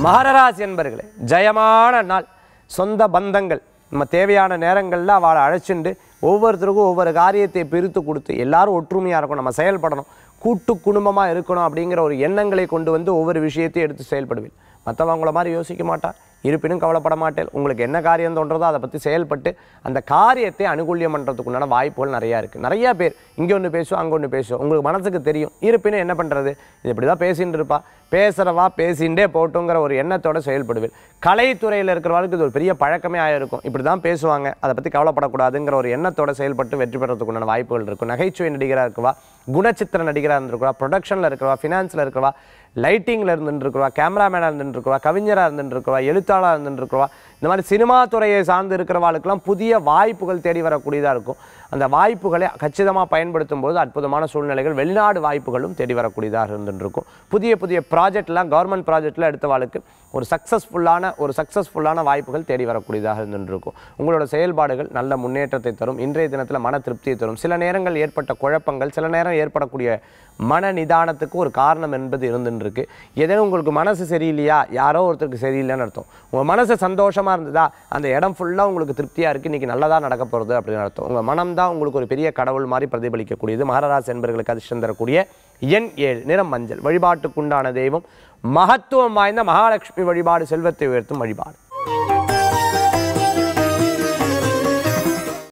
மகரராசி என்பர்களே ஜெயமான நாள் சொந்த பந்தங்கள் நம்ம தேவையான நேரங்களில் அவளை அழைச்சிண்டு ஒவ்வொருத்தருக்கும் ஒவ்வொரு காரியத்தை பிரித்து கொடுத்து எல்லாரும் ஒற்றுமையாக இருக்கணும் நம்ம செயல்படணும் கூட்டு குடும்பமாக இருக்கணும் அப்படிங்கிற ஒரு எண்ணங்களை கொண்டு வந்து ஒவ்வொரு விஷயத்தையும் எடுத்து செயல்படுவேன் மற்றவங்கள மாதிரி யோசிக்க மாட்டா இருப்பினும் கவலைப்பட மாட்டேன் உங்களுக்கு என்ன காரியம் தோன்றதோ அதை பற்றி செயல்பட்டு அந்த காரியத்தை அனுகூல்யம் பண்ணுறதுக்குண்டான வாய்ப்புகள் நிறையா இருக்குது நிறையா பேர் இங்கே ஒன்று பேசுவோம் அங்கே ஒன்று பேசுவோம் உங்களுக்கு மனசுக்கு தெரியும் இருப்பினும் என்ன பண்ணுறது இது இப்படி தான் பேசின்னு இருப்பா பேசுகிறவா பேசிகிட்டே போட்டுங்கிற ஒரு எண்ணத்தோட செயல்படுவேன் கலைத்துறையில் இருக்கிறவங்களுக்கு இது ஒரு பெரிய பழக்கமே ஆகிருக்கும் இப்படி தான் பேசுவாங்க அதை பற்றி கவலைப்படக்கூடாதுங்கிற ஒரு எண்ணத்தோட செயல்பட்டு வெற்றி பெறத்துக்குண்டான வாய்ப்புகள் இருக்கும் நகைச்சுவை நடிகராக இருக்கவா குணச்சித்திர நடிகராக இருந்திருக்கிறவா ப்ரொடக்ஷனில் இருக்கிறவா ஃபினான்ஸில் இருக்கிறவா லைட்டிங்கில் இருந்துட்டு இருக்கிறவா கேமராமேனாக இருந்துட்டு இருக்கிறவா கவிஞராக இருந்துட்டு இருக்கிறவா எழுத்தாளராக இருந்துட்டு இருக்கிறவா இந்த மாதிரி சினிமா துறையை சார்ந்து இருக்கிறவாளுக்கெல்லாம் புதிய வாய்ப்புகள் தேடி வரக்கூடியதாக இருக்கும் அந்த வாய்ப்புகளை கச்சிதமாக பயன்படுத்தும் போது அற்புதமான சூழ்நிலைகள் வெளிநாடு வாய்ப்புகளும் தேடி வரக்கூடியதாக இருந்துட்டு இருக்கும் புதிய புதிய ப்ராஜெக்ட்லாம் கவர்மெண்ட் ப்ராஜெக்டில் எடுத்தவாளுக்கு ஒரு சக்ஸஸ்ஃபுல்லான ஒரு சக்ஸஸ்ஃபுல்லான வாய்ப்புகள் தேடி வரக்கூடியதாக இருந்துட்டு இருக்கும் உங்களோட செயல்பாடுகள் நல்ல முன்னேற்றத்தை தரும் இன்றைய தினத்தில் மன திருப்தியை தரும் சில நேரங்கள் ஏற்பட்ட குழப்பங்கள் சில நேரம் ஏற்படக்கூடிய மன நிதானத்துக்கு ஒரு காரணம் என்பது இருந்துட்டு இருக்கு ஏதேனும் உங்களுக்கு மனசு சரியில்லையா யாரோ ஒருத்தருக்கு சரியில்லைன்னு அர்த்தம் உங்கள் மனசு சந்தோஷமாக இருந்ததா அந்த இடம் ஃபுல்லாக உங்களுக்கு திருப்தியாக இருக்குது இன்றைக்கி நல்லதாக நடக்க போகிறது அப்படின்னு அர்த்தம் உங்கள் மனம் தான் உங்களுக்கு ஒரு பெரிய கடவுள் மாதிரி பிரதிபலிக்கக்கூடியது மகராசி என்பர்களுக்கு அதிர்ஷ்டம் தரக்கூடிய எண் ஏழு நிறம் மஞ்சள் வழிபாட்டுக்குண்டான தெய்வம் மகத்துவம் வாய்ந்த மகாலட்சுமி வழிபாடு செல்வத்தை உயர்த்தும் வழிபாடு